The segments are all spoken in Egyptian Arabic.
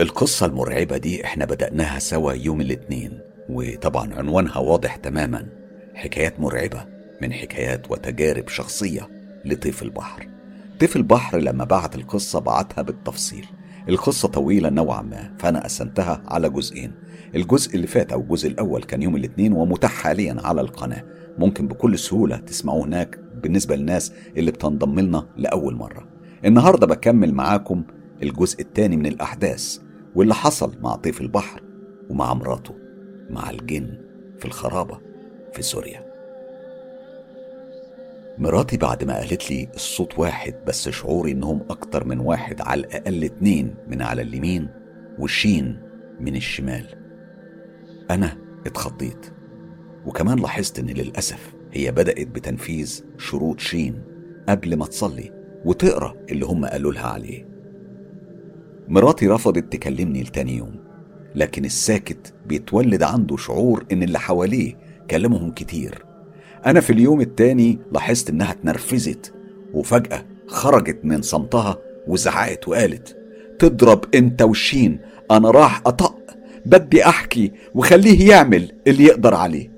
القصة المرعبة دي احنا بدأناها سوا يوم الاثنين وطبعا عنوانها واضح تماما حكايات مرعبة من حكايات وتجارب شخصية لطيف البحر طيف البحر لما بعت القصة بعتها بالتفصيل القصة طويلة نوعا ما فأنا قسمتها على جزئين الجزء اللي فات أو الجزء الأول كان يوم الاثنين ومتاح حاليا على القناة ممكن بكل سهولة تسمعوه هناك بالنسبة للناس اللي بتنضم لنا لأول مرة النهاردة بكمل معاكم الجزء الثاني من الأحداث واللي حصل مع طيف البحر ومع مراته مع الجن في الخرابة في سوريا مراتي بعد ما قالت لي الصوت واحد بس شعوري انهم اكتر من واحد على الاقل اتنين من على اليمين وشين من الشمال انا اتخضيت وكمان لاحظت ان للاسف هي بدات بتنفيذ شروط شين قبل ما تصلي وتقرا اللي هم قالوا لها عليه مراتي رفضت تكلمني لتاني يوم لكن الساكت بيتولد عنده شعور ان اللي حواليه كلمهم كتير انا في اليوم التاني لاحظت انها اتنرفزت وفجأة خرجت من صمتها وزعقت وقالت تضرب انت وشين انا راح اطق بدي احكي وخليه يعمل اللي يقدر عليه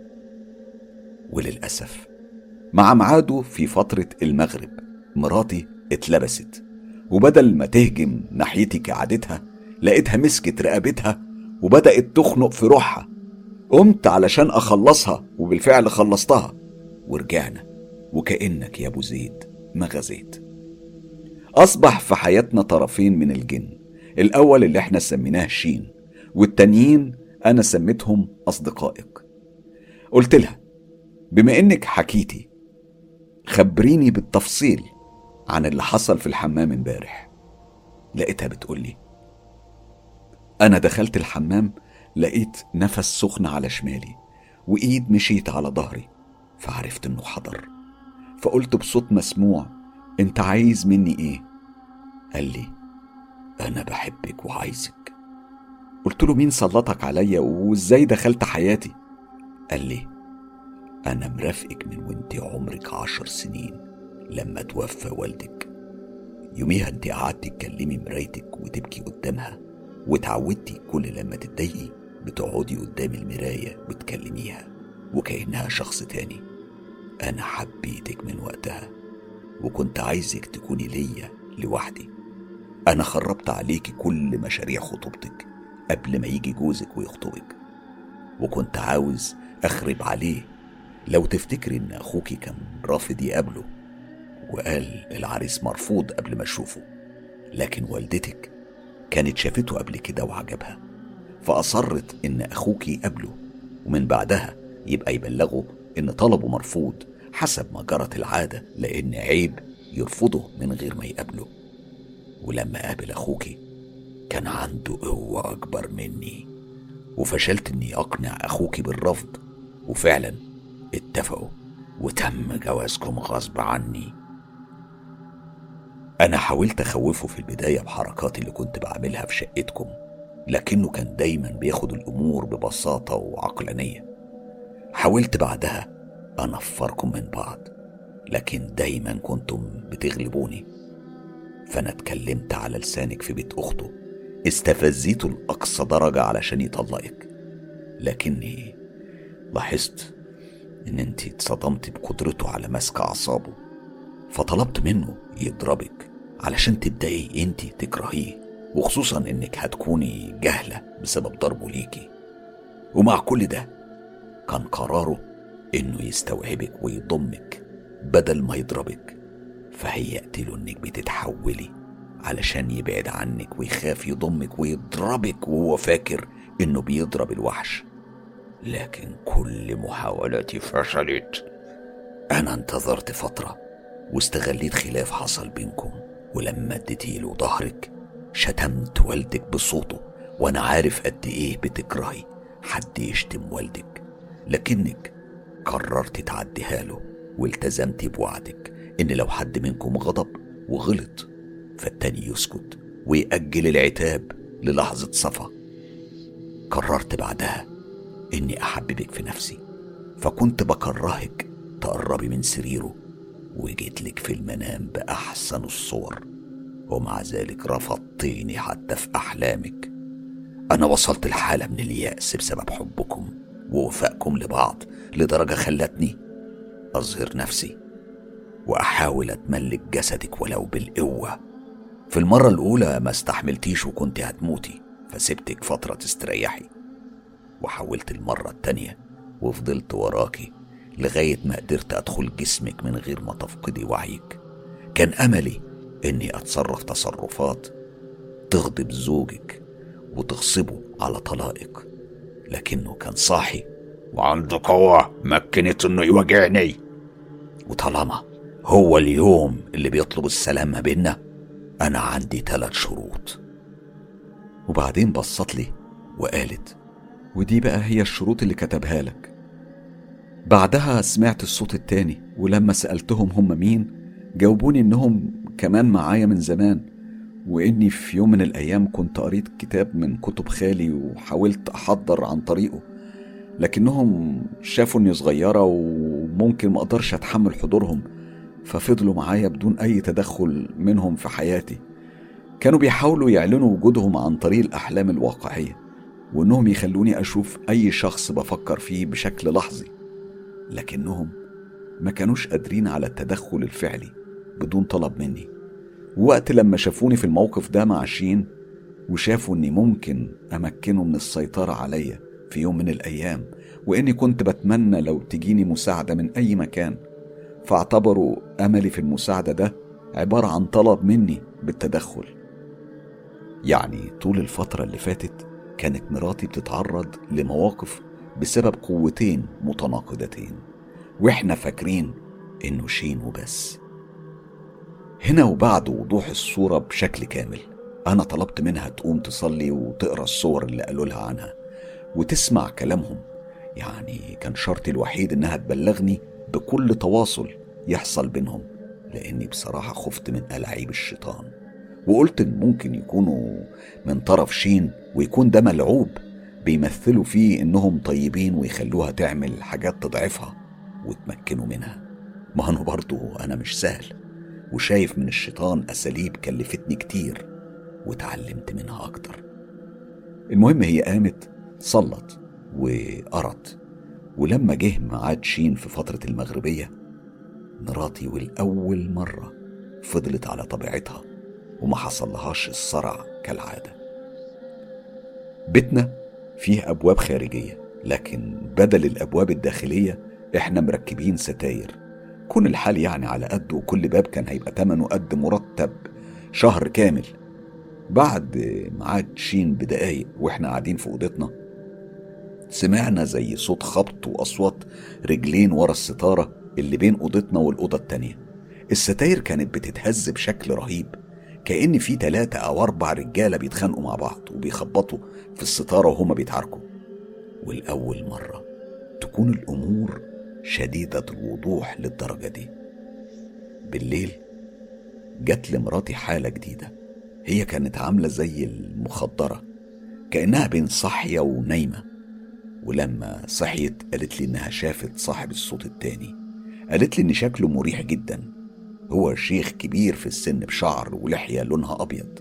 وللأسف مع ميعاده في فترة المغرب مراتي اتلبست وبدل ما تهجم ناحيتي كعادتها لقيتها مسكت رقبتها وبدأت تخنق في روحها قمت علشان أخلصها وبالفعل خلصتها ورجعنا وكأنك يا أبو زيد ما غزيت أصبح في حياتنا طرفين من الجن الأول اللي احنا سميناه شين والتانيين أنا سميتهم أصدقائك قلت لها بما إنك حكيتي خبريني بالتفصيل عن اللي حصل في الحمام امبارح لقيتها بتقولي أنا دخلت الحمام لقيت نفس سخن على شمالي وإيد مشيت على ظهري فعرفت إنه حضر فقلت بصوت مسموع أنت عايز مني إيه؟ قال لي أنا بحبك وعايزك قلت له مين سلطك عليا وإزاي دخلت حياتي؟ قال لي أنا مرافقك من وانت عمرك عشر سنين لما توفى والدك يوميها انت قعدتي تكلمي مرايتك وتبكي قدامها وتعودتي كل لما تتضايقي بتقعدي قدام المراية بتكلميها وكأنها شخص تاني أنا حبيتك من وقتها وكنت عايزك تكوني ليا لوحدي أنا خربت عليكي كل مشاريع خطوبتك قبل ما يجي جوزك ويخطبك وكنت عاوز أخرب عليه لو تفتكري إن أخوكي كان رافض يقابله وقال العريس مرفوض قبل ما أشوفه لكن والدتك كانت شافته قبل كده وعجبها فأصرت إن أخوك يقابله ومن بعدها يبقى يبلغه إن طلبه مرفوض حسب ما جرت العادة لأن عيب يرفضه من غير ما يقابله ولما قابل أخوك كان عنده قوة أكبر مني وفشلت إني أقنع أخوك بالرفض وفعلا اتفقوا وتم جوازكم غصب عني أنا حاولت أخوفه في البداية بحركاتي اللي كنت بعملها في شقتكم لكنه كان دايما بياخد الأمور ببساطة وعقلانية حاولت بعدها أنفركم من بعض لكن دايما كنتم بتغلبوني فأنا اتكلمت على لسانك في بيت أخته استفزيته لأقصى درجة علشان يطلقك لكني لاحظت إن أنت اتصدمت بقدرته على مسك أعصابه فطلبت منه يضربك علشان تبدأي انت تكرهيه وخصوصا انك هتكوني جاهلة بسبب ضربه ليكي ومع كل ده كان قراره انه يستوعبك ويضمك بدل ما يضربك فهيأت له انك بتتحولي علشان يبعد عنك ويخاف يضمك ويضربك وهو فاكر انه بيضرب الوحش لكن كل محاولاتي فشلت انا انتظرت فتره واستغليت خلاف حصل بينكم ولما اديتيله ظهرك شتمت والدك بصوته وانا عارف قد ايه بتكرهي حد يشتم والدك لكنك قررت تعديها له والتزمتي بوعدك ان لو حد منكم غضب وغلط فالتاني يسكت ويأجل العتاب للحظة صفا قررت بعدها اني احببك في نفسي فكنت بكرهك تقربي من سريره وجيت لك في المنام بأحسن الصور ومع ذلك رفضتيني حتى في أحلامك أنا وصلت لحالة من اليأس بسبب حبكم ووفائكم لبعض لدرجة خلتني أظهر نفسي وأحاول أتملك جسدك ولو بالقوة في المرة الأولى ما استحملتيش وكنت هتموتي فسبتك فترة تستريحي وحاولت المرة التانية وفضلت وراكي لغاية ما قدرت أدخل جسمك من غير ما تفقدي وعيك كان أملي إني أتصرف تصرفات تغضب زوجك وتغصبه على طلائق لكنه كان صاحي وعنده قوة مكنته إنه يواجعني وطالما هو اليوم اللي بيطلب السلام ما بينا أنا عندي ثلاث شروط وبعدين بصت لي وقالت ودي بقى هي الشروط اللي كتبها لك بعدها سمعت الصوت التاني ولما سألتهم هم مين جاوبوني إنهم كمان معايا من زمان وإني في يوم من الأيام كنت قريت كتاب من كتب خالي وحاولت أحضر عن طريقه لكنهم شافوا إني صغيرة وممكن ما أقدرش أتحمل حضورهم ففضلوا معايا بدون أي تدخل منهم في حياتي كانوا بيحاولوا يعلنوا وجودهم عن طريق الأحلام الواقعية وإنهم يخلوني أشوف أي شخص بفكر فيه بشكل لحظي لكنهم ما كانوش قادرين على التدخل الفعلي بدون طلب مني وقت لما شافوني في الموقف ده مع شين وشافوا اني ممكن امكنه من السيطرة عليا في يوم من الايام واني كنت بتمنى لو تجيني مساعدة من اي مكان فاعتبروا املي في المساعدة ده عبارة عن طلب مني بالتدخل يعني طول الفترة اللي فاتت كانت مراتي بتتعرض لمواقف بسبب قوتين متناقضتين واحنا فاكرين انه شين وبس هنا وبعد وضوح الصورة بشكل كامل أنا طلبت منها تقوم تصلي وتقرأ الصور اللي قالوا لها عنها وتسمع كلامهم يعني كان شرطي الوحيد إنها تبلغني بكل تواصل يحصل بينهم لأني بصراحة خفت من ألعيب الشيطان وقلت إن ممكن يكونوا من طرف شين ويكون ده ملعوب بيمثلوا فيه إنهم طيبين ويخلوها تعمل حاجات تضعفها وتمكنوا منها ما أنا برضو أنا مش سهل وشايف من الشيطان أساليب كلفتني كتير وتعلمت منها أكتر المهم هي قامت صلت وقرت ولما جه ميعاد شين في فترة المغربية مراتي والأول مرة فضلت على طبيعتها وما حصلهاش الصرع كالعادة بيتنا فيه أبواب خارجية لكن بدل الأبواب الداخلية إحنا مركبين ستاير كون الحال يعني على قد وكل باب كان هيبقى تمنه قد مرتب شهر كامل بعد ميعاد شين بدقايق واحنا قاعدين في اوضتنا سمعنا زي صوت خبط واصوات رجلين ورا الستاره اللي بين اوضتنا والاوضه التانيه الستاير كانت بتتهز بشكل رهيب كأن في تلاتة أو أربع رجالة بيتخانقوا مع بعض وبيخبطوا في الستارة وهما بيتعاركوا والأول مرة تكون الأمور شديدة الوضوح للدرجة دي بالليل جت لمراتي حالة جديدة هي كانت عاملة زي المخدرة كأنها بين صاحية ونايمة ولما صحيت قالت لي إنها شافت صاحب الصوت التاني قالت لي إن شكله مريح جدا هو شيخ كبير في السن بشعر ولحية لونها أبيض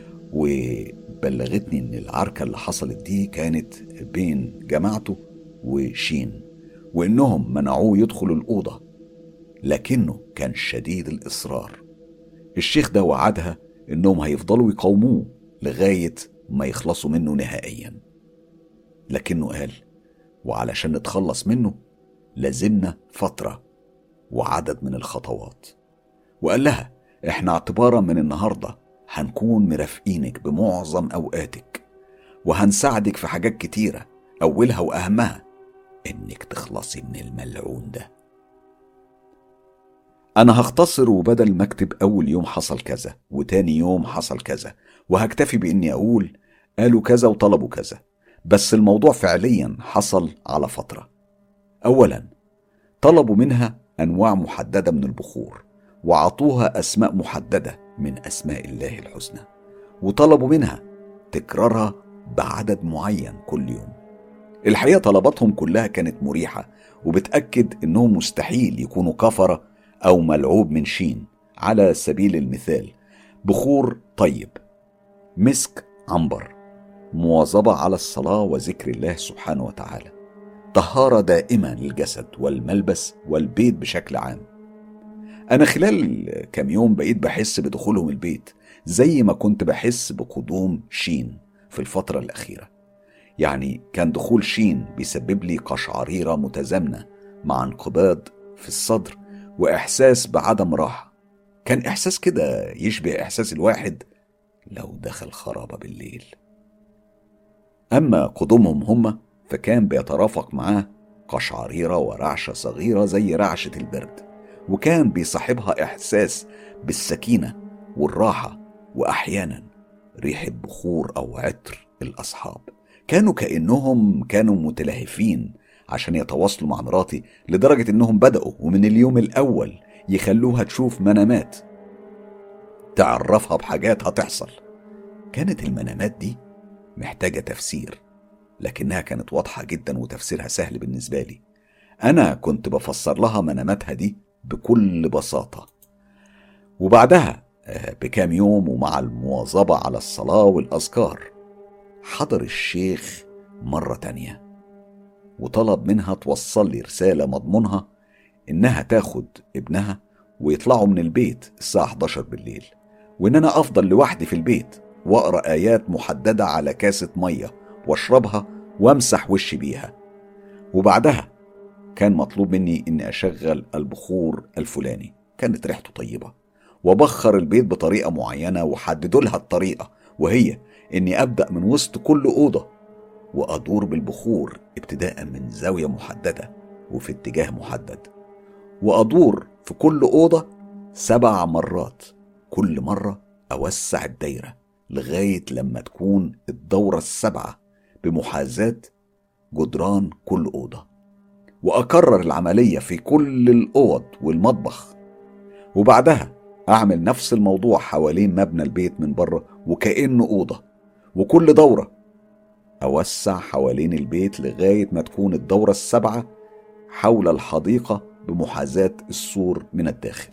وبلغتني إن العركة اللي حصلت دي كانت بين جماعته وشين وإنهم منعوه يدخل الأوضة لكنه كان شديد الإصرار الشيخ ده وعدها إنهم هيفضلوا يقاوموه لغاية ما يخلصوا منه نهائيا لكنه قال وعلشان نتخلص منه لازمنا فترة وعدد من الخطوات وقال لها احنا اعتبارا من النهاردة هنكون مرافقينك بمعظم أوقاتك وهنساعدك في حاجات كتيرة أولها وأهمها إنك تخلصي من الملعون ده أنا هختصر وبدل ما أكتب أول يوم حصل كذا وتاني يوم حصل كذا وهكتفي بإني أقول قالوا كذا وطلبوا كذا بس الموضوع فعليا حصل على فترة أولا طلبوا منها أنواع محددة من البخور وعطوها أسماء محددة من أسماء الله الحسنى وطلبوا منها تكرارها بعدد معين كل يوم الحقيقة طلباتهم كلها كانت مريحة وبتأكد إنهم مستحيل يكونوا كفرة أو ملعوب من شين على سبيل المثال بخور طيب مسك عنبر مواظبة على الصلاة وذكر الله سبحانه وتعالى طهارة دائمة للجسد والملبس والبيت بشكل عام أنا خلال كام يوم بقيت بحس بدخولهم البيت زي ما كنت بحس بقدوم شين في الفترة الأخيرة يعني كان دخول شين بيسبب لي قشعريرة متزامنة مع انقباض في الصدر وإحساس بعدم راحة كان إحساس كده يشبه إحساس الواحد لو دخل خرابة بالليل أما قدومهم هم فكان بيترافق معاه قشعريرة ورعشة صغيرة زي رعشة البرد وكان بيصاحبها إحساس بالسكينة والراحة وأحيانا ريحة بخور أو عطر الأصحاب كانوا كأنهم كانوا متلهفين عشان يتواصلوا مع مراتي لدرجة إنهم بدأوا ومن اليوم الأول يخلوها تشوف منامات تعرفها بحاجات هتحصل كانت المنامات دي محتاجة تفسير لكنها كانت واضحة جدا وتفسيرها سهل بالنسبة لي أنا كنت بفسر لها مناماتها دي بكل بساطة وبعدها آه، بكام يوم ومع المواظبة على الصلاة والأذكار حضر الشيخ مرة تانية وطلب منها توصل لي رسالة مضمونها إنها تاخد ابنها ويطلعوا من البيت الساعة 11 بالليل وإن أنا أفضل لوحدي في البيت وأقرأ آيات محددة على كاسة مية وأشربها وأمسح وشي بيها وبعدها كان مطلوب مني إني أشغل البخور الفلاني كانت ريحته طيبة وبخر البيت بطريقة معينة وحددوا لها الطريقة وهي إني أبدأ من وسط كل أوضة وأدور بالبخور ابتداء من زاوية محددة وفي اتجاه محدد وأدور في كل أوضة سبع مرات كل مرة أوسع الدايرة لغاية لما تكون الدورة السبعة بمحاذاة جدران كل أوضة وأكرر العملية في كل الأوض والمطبخ وبعدها أعمل نفس الموضوع حوالين مبنى البيت من بره وكأنه أوضة وكل دورة أوسع حوالين البيت لغاية ما تكون الدورة السبعة حول الحديقة بمحاذاة السور من الداخل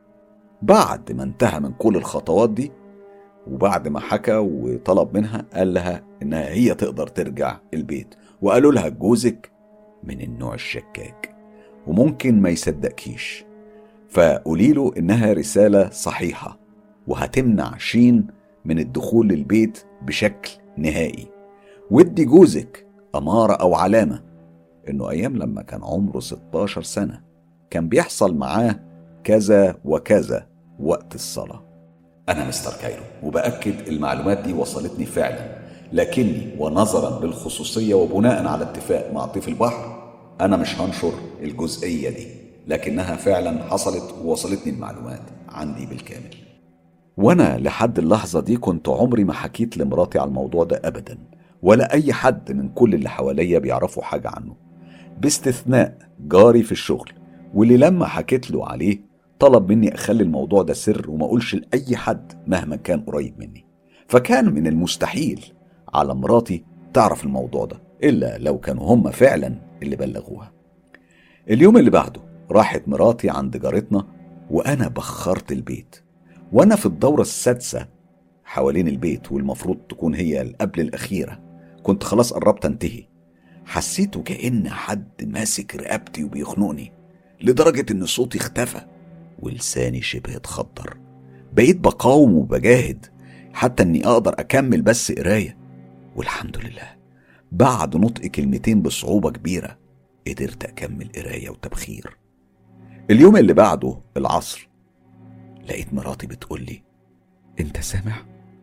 بعد ما انتهى من كل الخطوات دي وبعد ما حكى وطلب منها قال لها انها هي تقدر ترجع البيت وقالوا لها جوزك من النوع الشكاك وممكن ما يصدقكيش فقولي له انها رساله صحيحه وهتمنع شين من الدخول للبيت بشكل نهائي ودي جوزك اماره او علامه انه ايام لما كان عمره 16 سنه كان بيحصل معاه كذا وكذا وقت الصلاه انا مستر كايرو وباكد المعلومات دي وصلتني فعلا لكني ونظرا للخصوصيه وبناء على اتفاق مع طيف البحر انا مش هنشر الجزئيه دي لكنها فعلا حصلت ووصلتني المعلومات عندي بالكامل وانا لحد اللحظه دي كنت عمري ما حكيت لمراتي على الموضوع ده ابدا ولا اي حد من كل اللي حواليا بيعرفوا حاجه عنه باستثناء جاري في الشغل واللي لما حكيت له عليه طلب مني اخلي الموضوع ده سر وما اقولش لاي حد مهما كان قريب مني فكان من المستحيل على مراتي تعرف الموضوع ده الا لو كانوا هم فعلا اللي بلغوها اليوم اللي بعده راحت مراتي عند جارتنا وأنا بخرت البيت وأنا في الدورة السادسة حوالين البيت والمفروض تكون هي قبل الأخيرة كنت خلاص قربت أنتهي حسيت كأن حد ماسك رقبتي وبيخنقني لدرجة إن صوتي اختفى ولساني شبه اتخدر بقيت بقاوم وبجاهد حتى إني أقدر أكمل بس قراية والحمد لله بعد نطق كلمتين بصعوبة كبيرة قدرت أكمل قراية وتبخير اليوم اللي بعده العصر لقيت مراتي بتقول لي انت سامع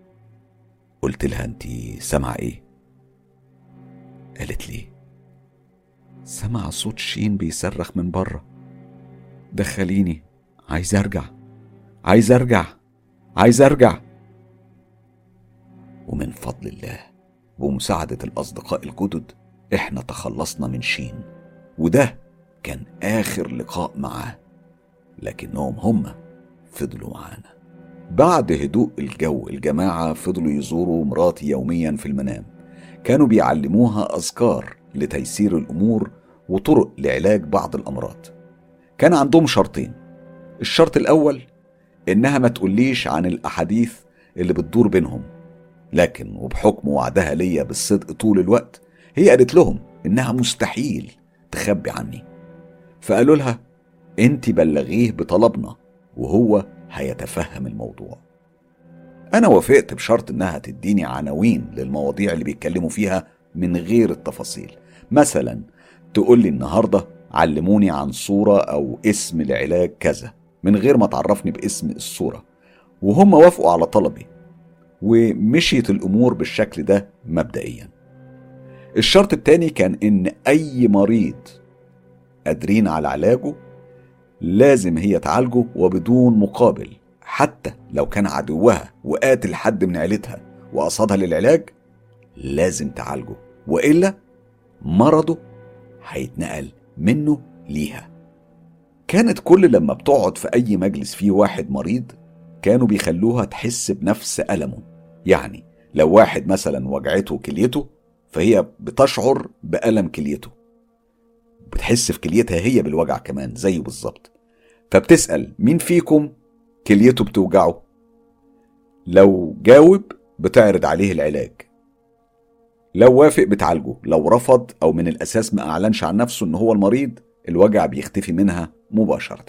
قلت لها انت سامعه ايه قالت لي سمع صوت شين بيصرخ من بره دخليني عايز ارجع عايز ارجع عايز ارجع ومن فضل الله ومساعدة الأصدقاء الجدد إحنا تخلصنا من شين وده كان آخر لقاء معاه لكنهم هم فضلوا معانا بعد هدوء الجو الجماعة فضلوا يزوروا مراتي يوميا في المنام كانوا بيعلموها أذكار لتيسير الأمور وطرق لعلاج بعض الأمراض كان عندهم شرطين الشرط الأول إنها ما تقوليش عن الأحاديث اللي بتدور بينهم لكن وبحكم وعدها ليا بالصدق طول الوقت هي قالت لهم إنها مستحيل تخبي عني فقالوا لها انت بلغيه بطلبنا وهو هيتفهم الموضوع انا وافقت بشرط انها تديني عناوين للمواضيع اللي بيتكلموا فيها من غير التفاصيل مثلا تقول لي النهارده علموني عن صوره او اسم لعلاج كذا من غير ما تعرفني باسم الصوره وهم وافقوا على طلبي ومشيت الامور بالشكل ده مبدئيا الشرط التاني كان ان اي مريض قادرين على علاجه لازم هي تعالجه وبدون مقابل حتى لو كان عدوها وقاتل حد من عيلتها وقصدها للعلاج لازم تعالجه والا مرضه هيتنقل منه ليها كانت كل لما بتقعد في اي مجلس فيه واحد مريض كانوا بيخلوها تحس بنفس ألمه يعني لو واحد مثلا وجعته كليته فهي بتشعر بألم كليته بتحس في كليتها هي بالوجع كمان زيه بالظبط فبتسأل مين فيكم كليته بتوجعه لو جاوب بتعرض عليه العلاج لو وافق بتعالجه لو رفض او من الاساس ما اعلنش عن نفسه ان هو المريض الوجع بيختفي منها مباشره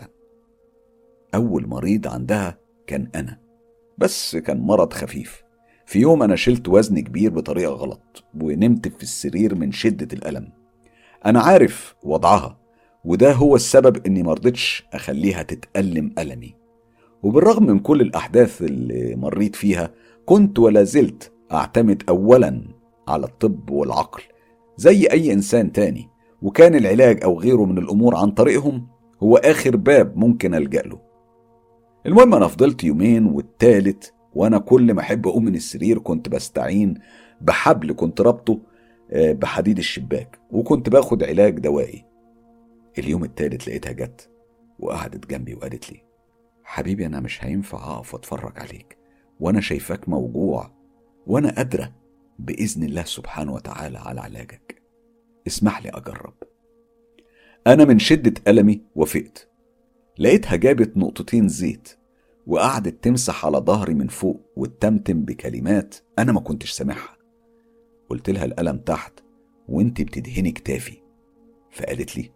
اول مريض عندها كان انا بس كان مرض خفيف في يوم انا شلت وزن كبير بطريقه غلط ونمت في السرير من شده الالم انا عارف وضعها وده هو السبب اني مرضتش اخليها تتألم ألمي وبالرغم من كل الأحداث اللي مريت فيها كنت ولا زلت أعتمد أولا على الطب والعقل زي أي إنسان تاني وكان العلاج أو غيره من الأمور عن طريقهم هو آخر باب ممكن ألجأ له المهم أنا فضلت يومين والتالت وأنا كل ما أحب أقوم من السرير كنت بستعين بحبل كنت ربطه آه، بحديد الشباك وكنت باخد علاج دوائي اليوم التالت لقيتها جت وقعدت جنبي وقالت لي حبيبي أنا مش هينفع أقف وأتفرج عليك وأنا شايفاك موجوع وأنا قادرة بإذن الله سبحانه وتعالى على علاجك اسمح لي أجرب أنا من شدة ألمي وافقت لقيتها جابت نقطتين زيت وقعدت تمسح على ظهري من فوق وتتمتم بكلمات أنا ما كنتش سامعها قلت لها الألم تحت وانت بتدهني كتافي فقالت لي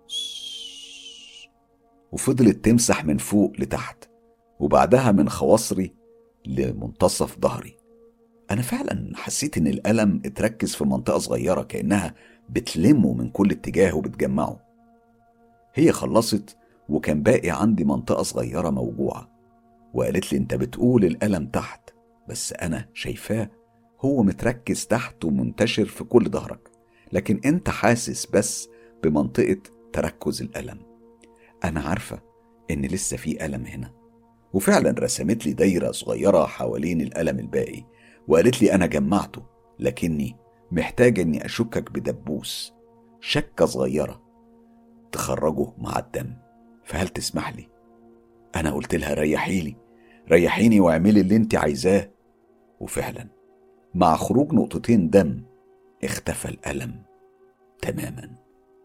وفضلت تمسح من فوق لتحت وبعدها من خواصري لمنتصف ظهري أنا فعلا حسيت إن الألم اتركز في منطقة صغيرة كأنها بتلمه من كل اتجاه وبتجمعه هي خلصت وكان باقي عندي منطقة صغيرة موجوعة وقالت لي أنت بتقول الألم تحت بس أنا شايفاه هو متركز تحت ومنتشر في كل ظهرك لكن أنت حاسس بس بمنطقة تركز الألم أنا عارفة إن لسه في ألم هنا وفعلا رسمت لي دايرة صغيرة حوالين الألم الباقي وقالت لي أنا جمعته لكني محتاجة إني أشكك بدبوس شكة صغيرة تخرجه مع الدم فهل تسمح لي أنا قلت لها ريحيلي ريحيني واعملي اللي انت عايزاه وفعلا مع خروج نقطتين دم اختفى الألم تماما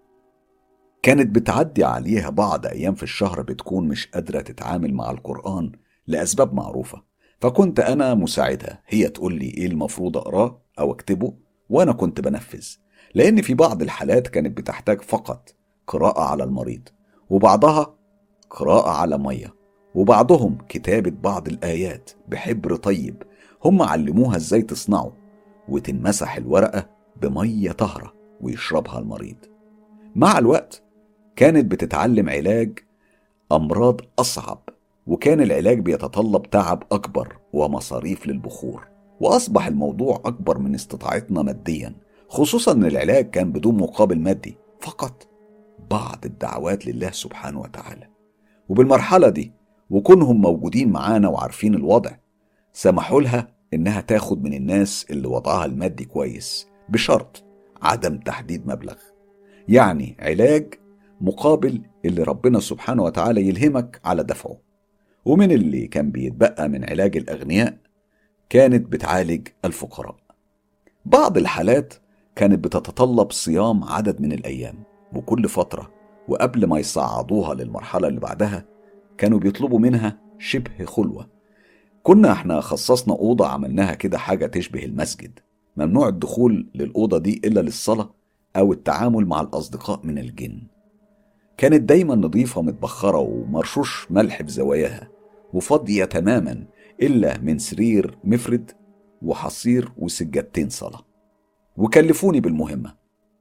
كانت بتعدي عليها بعض أيام في الشهر بتكون مش قادرة تتعامل مع القرآن لأسباب معروفة فكنت أنا مساعدها هي تقول لي إيه المفروض أقراه أو أكتبه وأنا كنت بنفذ لأن في بعض الحالات كانت بتحتاج فقط قراءة على المريض وبعضها قراءة على مية وبعضهم كتابة بعض الآيات بحبر طيب هم علموها ازاي تصنعه وتنمسح الورقة بمية طهرة ويشربها المريض مع الوقت كانت بتتعلم علاج أمراض أصعب وكان العلاج بيتطلب تعب أكبر ومصاريف للبخور وأصبح الموضوع أكبر من استطاعتنا ماديا خصوصا أن العلاج كان بدون مقابل مادي فقط بعض الدعوات لله سبحانه وتعالى وبالمرحلة دي وكونهم موجودين معانا وعارفين الوضع سمحوا لها إنها تاخد من الناس اللي وضعها المادي كويس بشرط عدم تحديد مبلغ يعني علاج مقابل اللي ربنا سبحانه وتعالى يلهمك على دفعه ومن اللي كان بيتبقى من علاج الأغنياء كانت بتعالج الفقراء بعض الحالات كانت بتتطلب صيام عدد من الأيام وكل فترة وقبل ما يصعدوها للمرحلة اللي بعدها كانوا بيطلبوا منها شبه خلوة كنا احنا خصصنا أوضة عملناها كده حاجة تشبه المسجد ممنوع الدخول للأوضة دي إلا للصلاة أو التعامل مع الأصدقاء من الجن كانت دايما نظيفة متبخرة ومرشوش ملح في زواياها وفاضية تماما إلا من سرير مفرد وحصير وسجادتين صلاة وكلفوني بالمهمة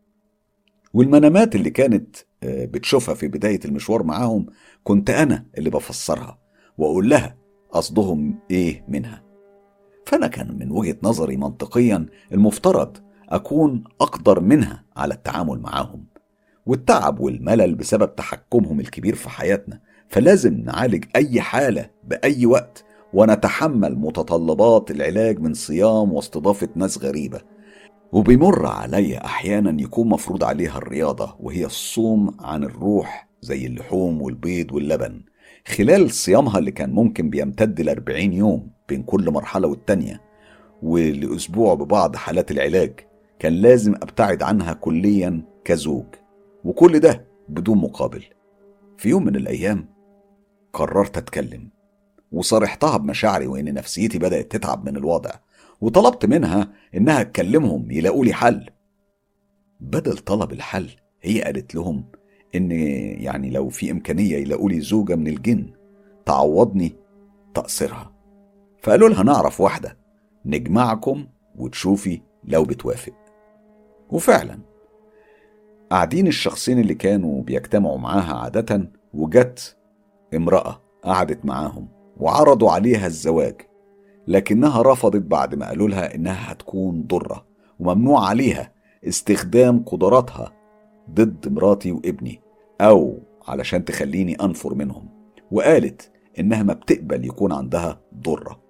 والمنامات اللي كانت آه، بتشوفها في بداية المشوار معاهم كنت أنا اللي بفسرها وأقول لها قصدهم إيه منها فأنا كان من وجهة نظري منطقيا المفترض أكون أقدر منها على التعامل معاهم والتعب والملل بسبب تحكمهم الكبير في حياتنا فلازم نعالج أي حالة بأي وقت ونتحمل متطلبات العلاج من صيام واستضافة ناس غريبة وبيمر علي أحيانا يكون مفروض عليها الرياضة وهي الصوم عن الروح زي اللحوم والبيض واللبن خلال صيامها اللي كان ممكن بيمتد لأربعين يوم بين كل مرحلة والتانية ولأسبوع ببعض حالات العلاج كان لازم أبتعد عنها كليا كزوج وكل ده بدون مقابل في يوم من الأيام قررت أتكلم وصرحتها بمشاعري وإن نفسيتي بدأت تتعب من الوضع وطلبت منها إنها تكلمهم يلاقوا لي حل بدل طلب الحل هي قالت لهم إن يعني لو في إمكانية يلاقوا لي زوجة من الجن تعوضني تقصيرها فقالوا لها نعرف واحدة نجمعكم وتشوفي لو بتوافق وفعلا قاعدين الشخصين اللي كانوا بيجتمعوا معاها عادة وجت امرأة قعدت معاهم وعرضوا عليها الزواج لكنها رفضت بعد ما قالوا لها إنها هتكون ضرة وممنوع عليها استخدام قدراتها ضد مراتي وابني أو علشان تخليني أنفر منهم وقالت إنها ما بتقبل يكون عندها ضرة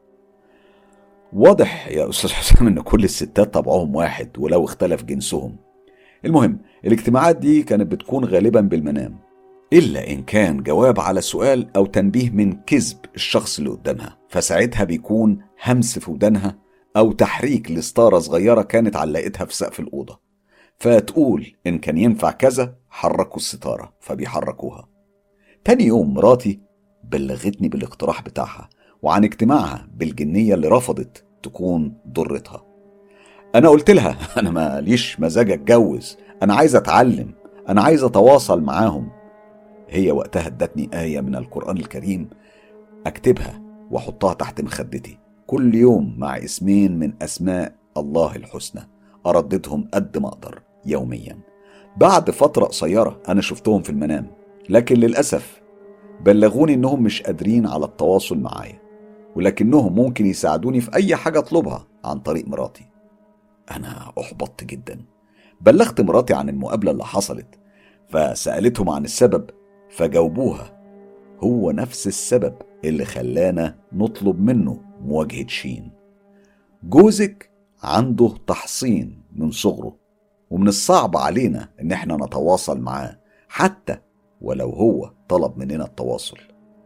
واضح يا أستاذ حسام إن كل الستات طبعهم واحد ولو اختلف جنسهم المهم الاجتماعات دي كانت بتكون غالبا بالمنام إلا إن كان جواب على سؤال أو تنبيه من كذب الشخص اللي قدامها فساعتها بيكون همس في ودانها أو تحريك لستارة صغيرة كانت علقتها في سقف الأوضة فتقول إن كان ينفع كذا حركوا الستارة فبيحركوها تاني يوم مراتي بلغتني بالاقتراح بتاعها وعن اجتماعها بالجنية اللي رفضت تكون ضرتها أنا قلت لها أنا ماليش مزاج أتجوز أنا عايز أتعلم أنا عايز أتواصل معاهم هي وقتها ادتني آية من القرآن الكريم أكتبها وأحطها تحت مخدتي كل يوم مع اسمين من أسماء الله الحسنى أرددهم قد ما أقدر يوميا بعد فترة قصيرة أنا شفتهم في المنام لكن للأسف بلغوني إنهم مش قادرين على التواصل معايا ولكنهم ممكن يساعدوني في أي حاجة أطلبها عن طريق مراتي أنا أحبطت جدا بلغت مراتي عن المقابلة اللي حصلت فسألتهم عن السبب فجاوبوها هو نفس السبب اللي خلانا نطلب منه مواجهة شين جوزك عنده تحصين من صغره ومن الصعب علينا ان احنا نتواصل معاه حتى ولو هو طلب مننا التواصل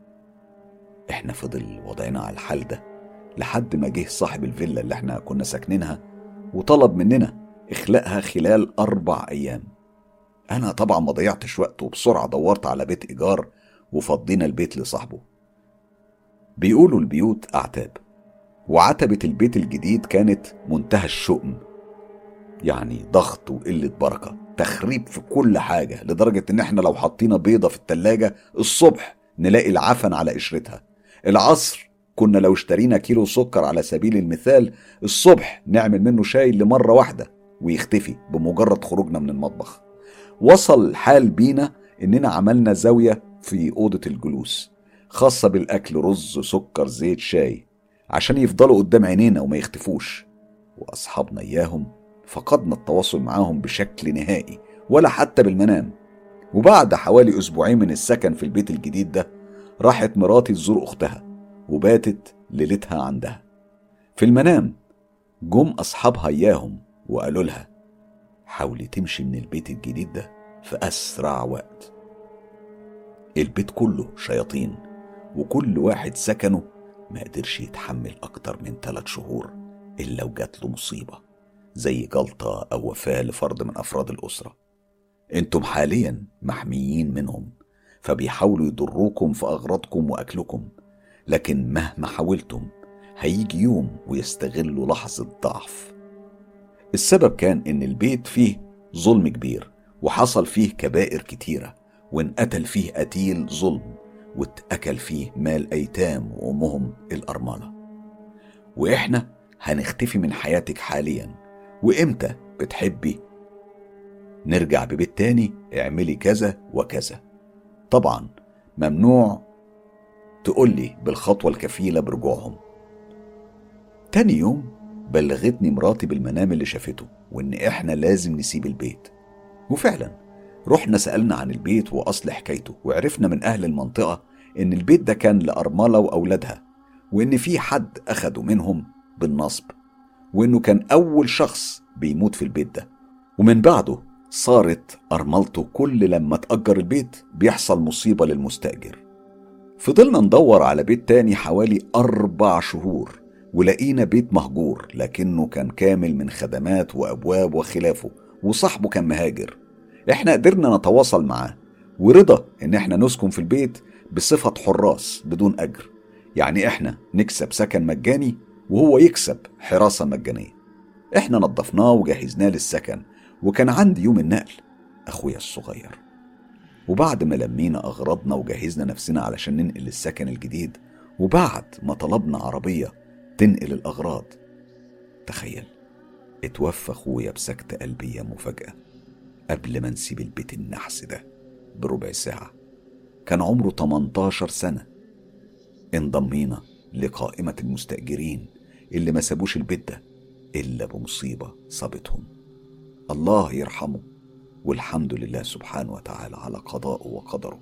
احنا فضل وضعنا على الحال ده لحد ما جه صاحب الفيلا اللي احنا كنا ساكنينها وطلب مننا اخلاءها خلال اربع ايام انا طبعا ما ضيعتش وقت وبسرعه دورت على بيت ايجار وفضينا البيت لصاحبه بيقولوا البيوت اعتاب وعتبة البيت الجديد كانت منتهى الشؤم يعني ضغط وقلة بركة تخريب في كل حاجة لدرجة ان احنا لو حطينا بيضة في التلاجة الصبح نلاقي العفن على قشرتها العصر كنا لو اشترينا كيلو سكر على سبيل المثال الصبح نعمل منه شاي لمرة واحدة ويختفي بمجرد خروجنا من المطبخ وصل الحال بينا اننا عملنا زاوية في أوضة الجلوس خاصة بالأكل رز سكر زيت شاي عشان يفضلوا قدام عينينا وما يختفوش وأصحابنا إياهم فقدنا التواصل معاهم بشكل نهائي ولا حتى بالمنام وبعد حوالي أسبوعين من السكن في البيت الجديد ده راحت مراتي تزور أختها وباتت ليلتها عندها في المنام جم أصحابها إياهم وقالوا لها حاولي تمشي من البيت الجديد ده في أسرع وقت البيت كله شياطين وكل واحد سكنه ما قدرش يتحمل أكتر من ثلاث شهور إلا وجات له مصيبة زي جلطة أو وفاة لفرد من أفراد الأسرة انتم حاليا محميين منهم فبيحاولوا يضروكم في أغراضكم وأكلكم لكن مهما حاولتم هيجي يوم ويستغلوا لحظة ضعف السبب كان إن البيت فيه ظلم كبير وحصل فيه كبائر كتيرة وانقتل فيه قتيل ظلم واتأكل فيه مال أيتام وأمهم الأرملة وإحنا هنختفي من حياتك حاليا وإمتى بتحبي نرجع ببيت تاني اعملي كذا وكذا طبعا ممنوع تقولي بالخطوة الكفيلة برجوعهم تاني يوم بلغتني مراتي بالمنام اللي شافته وإن إحنا لازم نسيب البيت وفعلا رحنا سألنا عن البيت وأصل حكايته وعرفنا من أهل المنطقة إن البيت ده كان لأرملة وأولادها وإن في حد أخده منهم بالنصب وإنه كان أول شخص بيموت في البيت ده ومن بعده صارت أرملته كل لما تأجر البيت بيحصل مصيبة للمستأجر فضلنا ندور على بيت تاني حوالي أربع شهور ولقينا بيت مهجور لكنه كان كامل من خدمات وأبواب وخلافه وصاحبه كان مهاجر احنا قدرنا نتواصل معاه ورضا ان احنا نسكن في البيت بصفة حراس بدون أجر يعني احنا نكسب سكن مجاني وهو يكسب حراسة مجانية احنا نظفناه وجهزناه للسكن وكان عندي يوم النقل أخويا الصغير وبعد ما لمينا أغراضنا وجهزنا نفسنا علشان ننقل السكن الجديد وبعد ما طلبنا عربية تنقل الأغراض تخيل اتوفى أخويا بسكتة قلبية مفاجأة قبل ما نسيب البيت النحس ده بربع ساعة كان عمره 18 سنة انضمينا لقائمة المستأجرين اللي ما سابوش البيت ده إلا بمصيبة صابتهم الله يرحمه والحمد لله سبحانه وتعالى على قضائه وقدره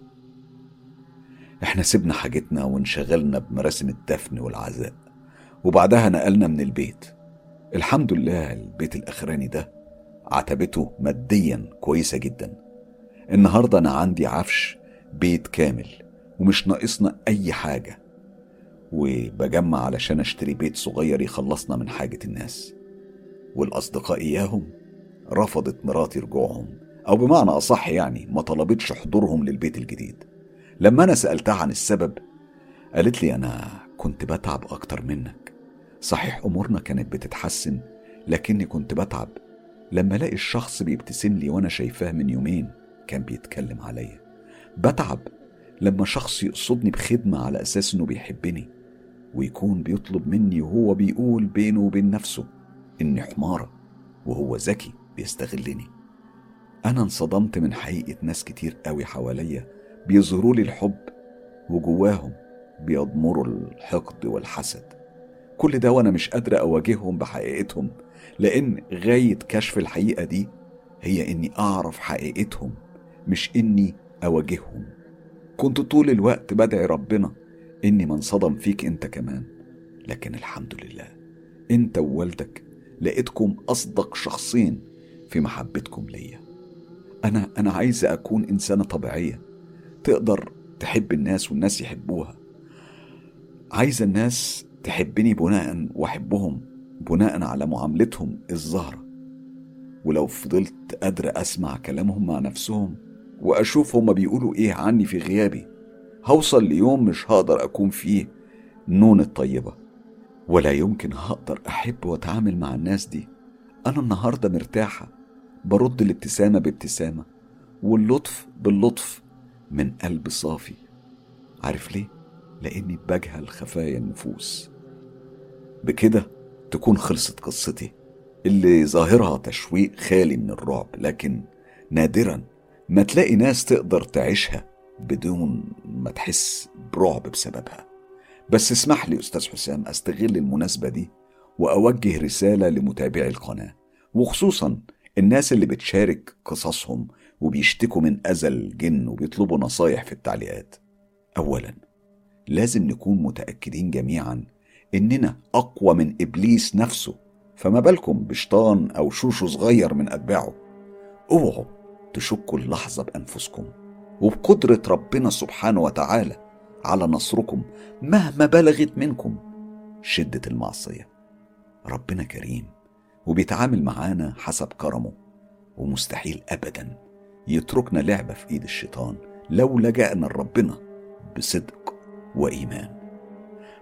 احنا سيبنا حاجتنا وانشغلنا بمراسم الدفن والعزاء وبعدها نقلنا من البيت الحمد لله البيت الاخراني ده عتبته ماديا كويسه جدا النهارده انا عندي عفش بيت كامل ومش ناقصنا اي حاجه وبجمع علشان اشتري بيت صغير يخلصنا من حاجه الناس والاصدقاء اياهم رفضت مراتي رجوعهم او بمعنى اصح يعني ما طلبتش حضورهم للبيت الجديد لما انا سالتها عن السبب قالت لي انا كنت بتعب اكتر منك صحيح امورنا كانت بتتحسن لكني كنت بتعب لما الاقي الشخص بيبتسم لي وانا شايفاه من يومين كان بيتكلم عليا بتعب لما شخص يقصدني بخدمة على أساس إنه بيحبني ويكون بيطلب مني وهو بيقول بينه وبين نفسه إني حمارة وهو ذكي بيستغلني أنا انصدمت من حقيقة ناس كتير قوي حواليا بيظهروا لي الحب وجواهم بيضمروا الحقد والحسد كل ده وأنا مش قادرة أواجههم بحقيقتهم لأن غاية كشف الحقيقة دي هي إني أعرف حقيقتهم مش إني أواجههم كنت طول الوقت بدعي ربنا إني ما انصدم فيك أنت كمان لكن الحمد لله أنت ووالدك لقيتكم أصدق شخصين في محبتكم ليا أنا أنا عايزة أكون إنسانة طبيعية تقدر تحب الناس والناس يحبوها عايزة الناس تحبني بناء وأحبهم بناء على معاملتهم الظاهرة ولو فضلت قادرة أسمع كلامهم مع نفسهم وأشوف هما بيقولوا إيه عني في غيابي هوصل ليوم مش هقدر أكون فيه نون الطيبة ولا يمكن هقدر أحب وأتعامل مع الناس دي أنا النهاردة مرتاحة برد الابتسامة بابتسامة واللطف باللطف من قلب صافي عارف ليه؟ لأني بجهل خفايا النفوس بكده تكون خلصت قصتي اللي ظاهرها تشويق خالي من الرعب لكن نادرا ما تلاقي ناس تقدر تعيشها بدون ما تحس برعب بسببها بس اسمح لي أستاذ حسام أستغل المناسبة دي وأوجه رسالة لمتابعي القناة وخصوصا الناس اللي بتشارك قصصهم وبيشتكوا من أذى الجن وبيطلبوا نصايح في التعليقات أولا لازم نكون متأكدين جميعا إننا أقوى من إبليس نفسه فما بالكم بشطان أو شوشو صغير من أتباعه اوعوا تشكوا اللحظة بأنفسكم وبقدرة ربنا سبحانه وتعالى على نصركم مهما بلغت منكم شدة المعصية ربنا كريم وبيتعامل معانا حسب كرمه ومستحيل أبدا يتركنا لعبة في إيد الشيطان لو لجأنا لربنا بصدق وإيمان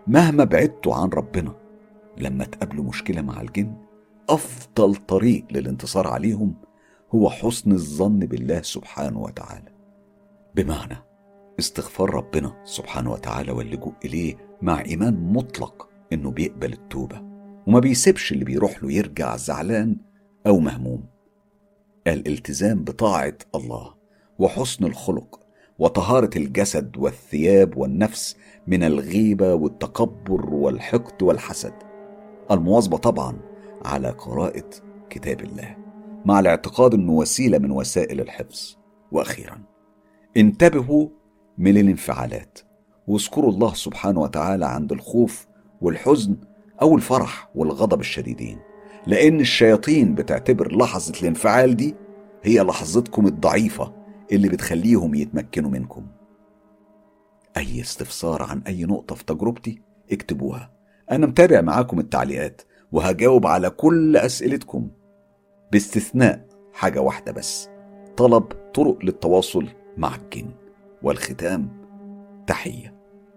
مهما بعدتوا عن ربنا لما تقابلوا مشكلة مع الجن أفضل طريق للانتصار عليهم هو حسن الظن بالله سبحانه وتعالى بمعنى استغفار ربنا سبحانه وتعالى واللجوء إليه مع إيمان مطلق إنه بيقبل التوبة وما بيسيبش اللي بيروح له يرجع زعلان أو مهموم الالتزام بطاعة الله وحسن الخلق وطهارة الجسد والثياب والنفس من الغيبة والتكبر والحقد والحسد المواظبة طبعا على قراءة كتاب الله مع الاعتقاد انه وسيلة من وسائل الحفظ واخيرا انتبهوا من الانفعالات واذكروا الله سبحانه وتعالى عند الخوف والحزن او الفرح والغضب الشديدين لان الشياطين بتعتبر لحظة الانفعال دي هي لحظتكم الضعيفة اللي بتخليهم يتمكنوا منكم أي استفسار عن أي نقطة في تجربتي اكتبوها أنا متابع معاكم التعليقات وهجاوب على كل أسئلتكم باستثناء حاجة واحدة بس طلب طرق للتواصل مع الجن والختام تحية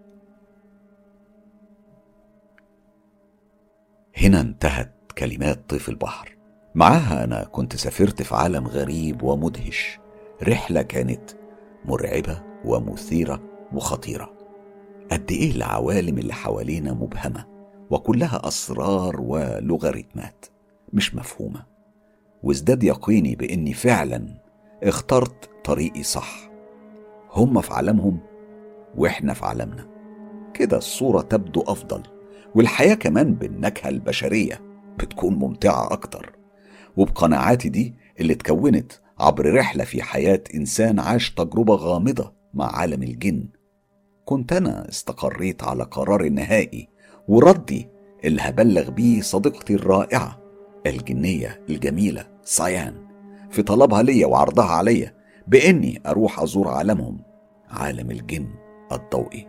هنا انتهت كلمات طيف البحر معاها أنا كنت سافرت في عالم غريب ومدهش رحلة كانت مرعبة ومثيرة وخطيرة قد إيه العوالم اللي حوالينا مبهمة وكلها أسرار ولوغاريتمات مش مفهومة وازداد يقيني بإني فعلا اخترت طريقي صح هم في عالمهم وإحنا في عالمنا كده الصورة تبدو أفضل والحياة كمان بالنكهة البشرية بتكون ممتعة أكتر وبقناعاتي دي اللي اتكونت عبر رحلة في حياة إنسان عاش تجربة غامضة مع عالم الجن كنت أنا استقريت على قراري النهائي وردي اللي هبلغ بيه صديقتي الرائعة الجنية الجميلة سايان في طلبها ليا وعرضها عليا بإني أروح أزور عالمهم عالم الجن الضوئي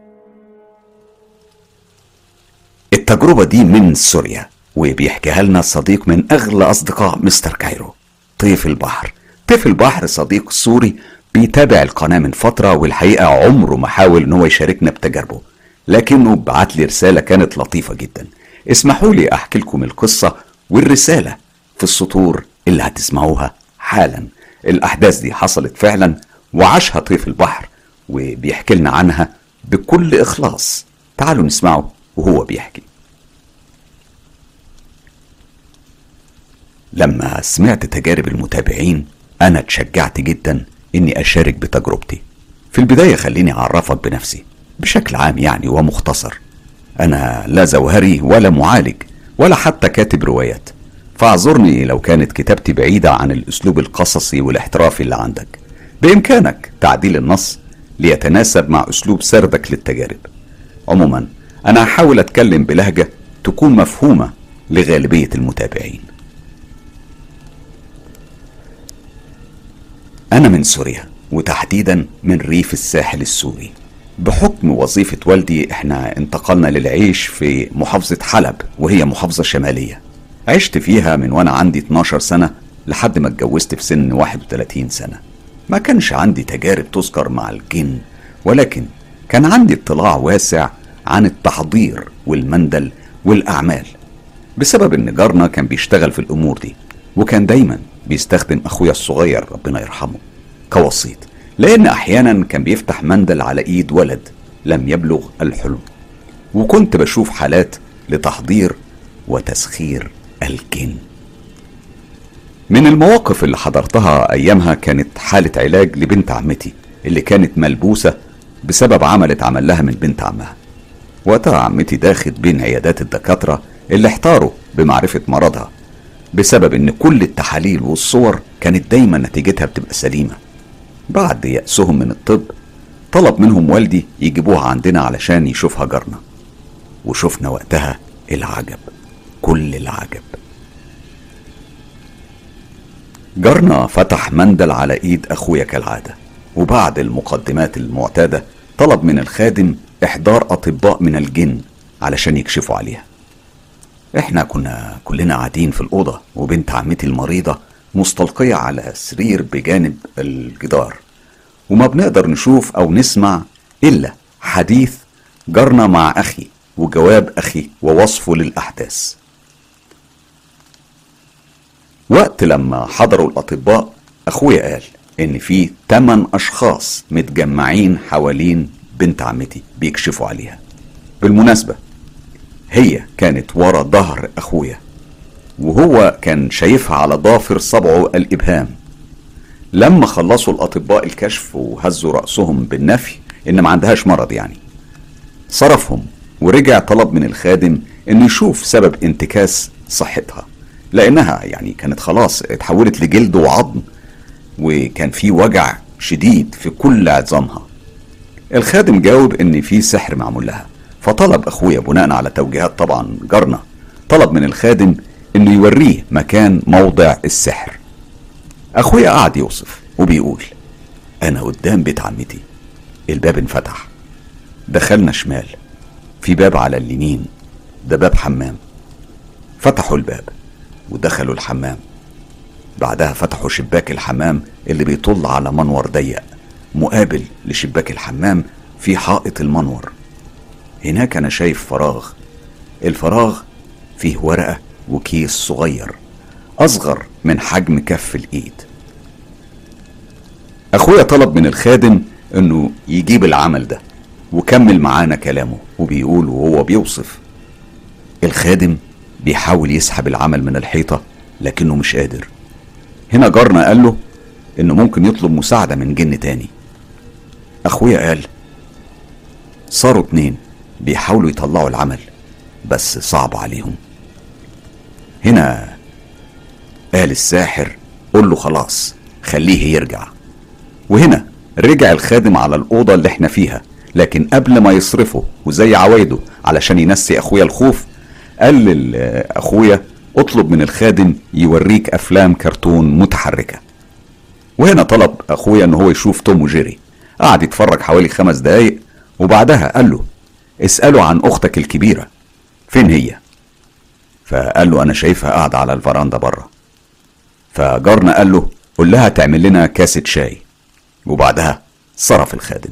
التجربة دي من سوريا وبيحكيها لنا صديق من أغلى أصدقاء مستر كايرو طيف البحر طيف البحر صديق سوري بيتابع القناة من فترة والحقيقة عمره ما حاول إن هو يشاركنا بتجاربه لكنه بعت لي رسالة كانت لطيفة جدا اسمحوا لي أحكي لكم القصة والرسالة في السطور اللي هتسمعوها حالا الأحداث دي حصلت فعلا وعاشها طيف البحر وبيحكي لنا عنها بكل إخلاص تعالوا نسمعه وهو بيحكي لما سمعت تجارب المتابعين أنا اتشجعت جدا إني أشارك بتجربتي في البداية خليني أعرفك بنفسي بشكل عام يعني ومختصر أنا لا زوهري ولا معالج ولا حتى كاتب روايات فاعذرني لو كانت كتابتي بعيدة عن الأسلوب القصصي والاحترافي اللي عندك بإمكانك تعديل النص ليتناسب مع أسلوب سردك للتجارب عموما أنا هحاول أتكلم بلهجة تكون مفهومة لغالبية المتابعين أنا من سوريا وتحديدا من ريف الساحل السوري بحكم وظيفة والدي احنا انتقلنا للعيش في محافظة حلب وهي محافظة شمالية عشت فيها من وانا عندي 12 سنة لحد ما اتجوزت في سن 31 سنة ما كانش عندي تجارب تذكر مع الجن ولكن كان عندي اطلاع واسع عن التحضير والمندل والأعمال بسبب إن جارنا كان بيشتغل في الأمور دي وكان دايما بيستخدم أخويا الصغير ربنا يرحمه كوسيط لأن أحيانا كان بيفتح مندل على إيد ولد لم يبلغ الحلم وكنت بشوف حالات لتحضير وتسخير الجن من المواقف اللي حضرتها أيامها كانت حالة علاج لبنت عمتي اللي كانت ملبوسة بسبب عمل اتعمل لها من بنت عمها وقتها عمتي داخت بين عيادات الدكاترة اللي احتاروا بمعرفة مرضها بسبب ان كل التحاليل والصور كانت دايما نتيجتها بتبقى سليمة بعد يأسهم من الطب طلب منهم والدي يجيبوها عندنا علشان يشوفها جارنا وشفنا وقتها العجب كل العجب جارنا فتح مندل على ايد اخويا كالعادة وبعد المقدمات المعتادة طلب من الخادم احضار اطباء من الجن علشان يكشفوا عليها احنا كنا كلنا قاعدين في الأوضة وبنت عمتي المريضة مستلقية على سرير بجانب الجدار وما بنقدر نشوف أو نسمع إلا حديث جارنا مع أخي وجواب أخي ووصفه للأحداث وقت لما حضروا الأطباء أخويا قال إن في تمن أشخاص متجمعين حوالين بنت عمتي بيكشفوا عليها بالمناسبة هي كانت ورا ظهر أخويا وهو كان شايفها على ضافر صبعه الإبهام لما خلصوا الأطباء الكشف وهزوا رأسهم بالنفي إن ما عندهاش مرض يعني صرفهم ورجع طلب من الخادم إنه يشوف سبب انتكاس صحتها لأنها يعني كانت خلاص اتحولت لجلد وعظم وكان في وجع شديد في كل عظامها الخادم جاوب إن في سحر معمول لها فطلب أخويا بناء على توجيهات طبعا جارنا طلب من الخادم إنه يوريه مكان موضع السحر أخويا قعد يوصف وبيقول أنا قدام بيت عمتي الباب انفتح دخلنا شمال في باب على اليمين ده باب حمام فتحوا الباب ودخلوا الحمام بعدها فتحوا شباك الحمام اللي بيطل على منور ضيق مقابل لشباك الحمام في حائط المنور هناك أنا شايف فراغ الفراغ فيه ورقة وكيس صغير أصغر من حجم كف الإيد أخويا طلب من الخادم إنه يجيب العمل ده وكمل معانا كلامه وبيقول وهو بيوصف الخادم بيحاول يسحب العمل من الحيطة لكنه مش قادر هنا جارنا قال له إنه ممكن يطلب مساعدة من جن تاني أخويا قال صاروا اتنين بيحاولوا يطلعوا العمل بس صعب عليهم هنا قال الساحر قول له خلاص خليه يرجع وهنا رجع الخادم على الأوضة اللي احنا فيها لكن قبل ما يصرفه وزي عوايده علشان ينسي أخويا الخوف قال لأخويا اطلب من الخادم يوريك أفلام كرتون متحركة وهنا طلب أخويا إن هو يشوف توم وجيري قعد يتفرج حوالي خمس دقايق وبعدها قال له اسأله عن أختك الكبيرة فين هي فقال له أنا شايفها قاعدة على الفراندا بره فجارنا قال له قول لها تعمل لنا كاسة شاي وبعدها صرف الخادم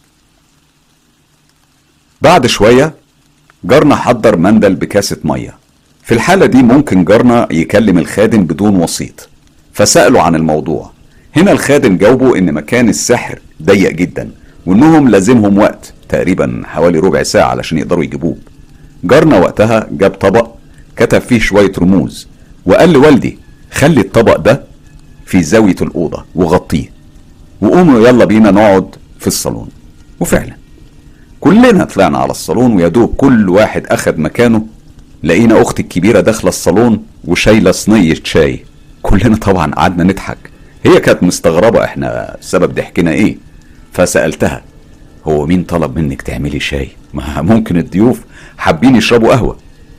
بعد شوية جارنا حضر مندل بكاسة مية في الحالة دي ممكن جارنا يكلم الخادم بدون وسيط فسأله عن الموضوع هنا الخادم جاوبه ان مكان السحر ضيق جدا وانهم لازمهم وقت تقريبا حوالي ربع ساعة علشان يقدروا يجيبوه جارنا وقتها جاب طبق كتب فيه شوية رموز وقال لوالدي خلي الطبق ده في زاوية الأوضة وغطيه وقوموا يلا بينا نقعد في الصالون وفعلا كلنا طلعنا على الصالون ويدوب كل واحد أخد مكانه لقينا أختي الكبيرة داخلة الصالون وشايلة صينية شاي كلنا طبعا قعدنا نضحك هي كانت مستغربة احنا سبب ضحكنا ايه فسألتها هو مين طلب منك تعملي شاي ما ممكن الضيوف حابين يشربوا قهوة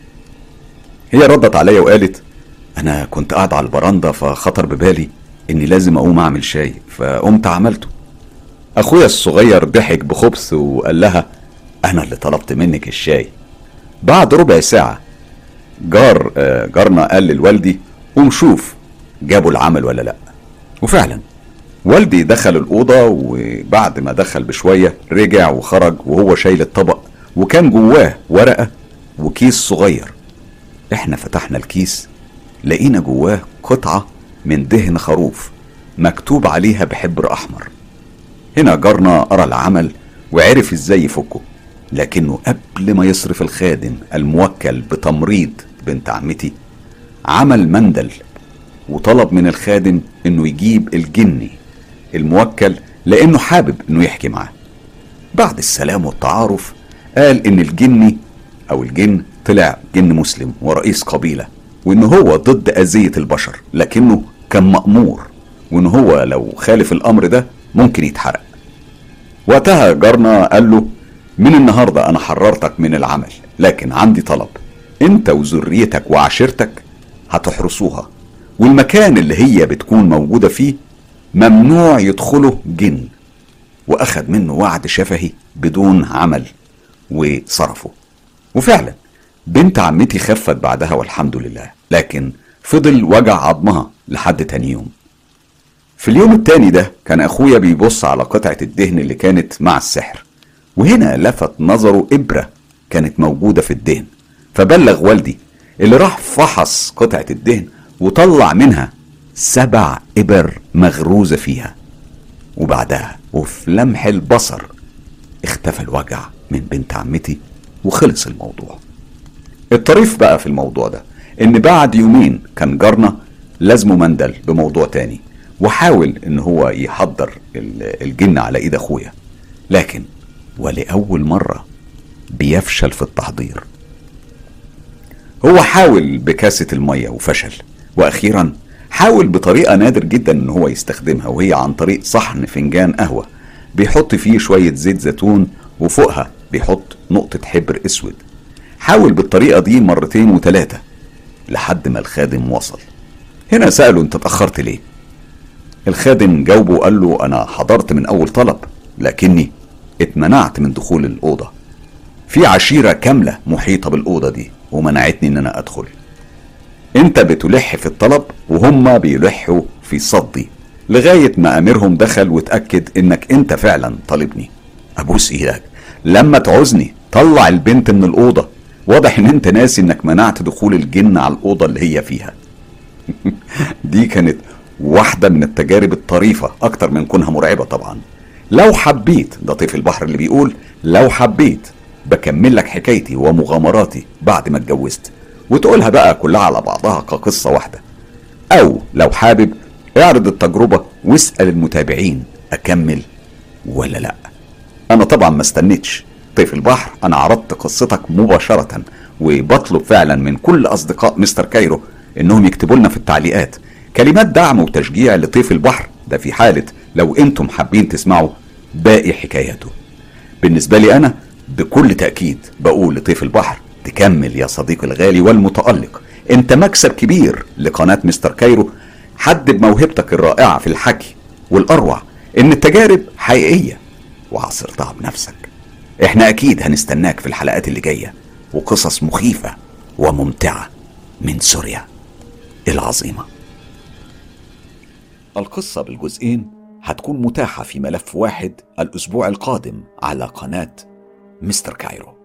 هي ردت عليا وقالت انا كنت قاعد على البرندة فخطر ببالي اني لازم اقوم اعمل شاي فقمت عملته اخويا الصغير ضحك بخبث وقال لها انا اللي طلبت منك الشاي بعد ربع ساعة جار آه، جارنا قال لوالدي قوم شوف جابوا العمل ولا لا وفعلا والدي دخل الأوضة وبعد ما دخل بشوية رجع وخرج وهو شايل الطبق وكان جواه ورقة وكيس صغير احنا فتحنا الكيس لقينا جواه قطعة من دهن خروف مكتوب عليها بحبر أحمر هنا جارنا قرا العمل وعرف ازاي يفكه لكنه قبل ما يصرف الخادم الموكل بتمريض بنت عمتي عمل مندل وطلب من الخادم انه يجيب الجني الموكل لانه حابب انه يحكي معاه بعد السلام والتعارف قال ان الجني او الجن طلع جن مسلم ورئيس قبيله وان هو ضد اذيه البشر لكنه كان مامور وان هو لو خالف الامر ده ممكن يتحرق وقتها جارنا قال له من النهارده انا حررتك من العمل لكن عندي طلب انت وذريتك وعشيرتك هتحرسوها والمكان اللي هي بتكون موجوده فيه ممنوع يدخله جن واخد منه وعد شفهي بدون عمل وصرفه وفعلا بنت عمتي خفت بعدها والحمد لله لكن فضل وجع عظمها لحد تاني يوم في اليوم التاني ده كان اخويا بيبص على قطعة الدهن اللي كانت مع السحر وهنا لفت نظره ابرة كانت موجودة في الدهن فبلغ والدي اللي راح فحص قطعة الدهن وطلع منها سبع إبر مغروزة فيها وبعدها وفي لمح البصر اختفى الوجع من بنت عمتي وخلص الموضوع الطريف بقى في الموضوع ده ان بعد يومين كان جارنا لازمه مندل بموضوع تاني وحاول ان هو يحضر الجن على ايد اخويا لكن ولأول مرة بيفشل في التحضير هو حاول بكاسة المية وفشل وأخيرا حاول بطريقة نادر جدا ان هو يستخدمها وهي عن طريق صحن فنجان قهوة بيحط فيه شوية زيت زيتون وفوقها بيحط نقطة حبر اسود حاول بالطريقة دي مرتين وتلاتة لحد ما الخادم وصل هنا سأله انت اتأخرت ليه الخادم جاوبه وقال له انا حضرت من اول طلب لكني اتمنعت من دخول الأوضة في عشيرة كاملة محيطة بالأوضة دي ومنعتني ان انا ادخل انت بتلح في الطلب وهم بيلحوا في صدي لغاية ما اميرهم دخل وتأكد انك انت فعلا طالبني ابوس ايدك لما تعوزني طلع البنت من الأوضة واضح ان انت ناسي انك منعت دخول الجن على الأوضة اللي هي فيها دي كانت واحدة من التجارب الطريفة أكتر من كونها مرعبة طبعا لو حبيت ده طيف البحر اللي بيقول لو حبيت بكمل لك حكايتي ومغامراتي بعد ما اتجوزت وتقولها بقى كلها على بعضها كقصة واحدة أو لو حابب اعرض التجربة واسأل المتابعين أكمل ولا لأ أنا طبعا ما استنيتش طيف البحر أنا عرضت قصتك مباشرة وبطلب فعلا من كل أصدقاء مستر كايرو إنهم يكتبوا لنا في التعليقات كلمات دعم وتشجيع لطيف البحر ده في حالة لو انتم حابين تسمعوا باقي حكاياته بالنسبة لي أنا بكل تأكيد بقول لطيف البحر تكمل يا صديقي الغالي والمتألق انت مكسب كبير لقناة مستر كايرو حد بموهبتك الرائعة في الحكي والأروع إن التجارب حقيقية وعصرتها بنفسك احنا أكيد هنستناك في الحلقات اللي جاية وقصص مخيفة وممتعة من سوريا العظيمه القصة بالجزئين هتكون متاحة في ملف واحد الأسبوع القادم على قناة مستر كايرو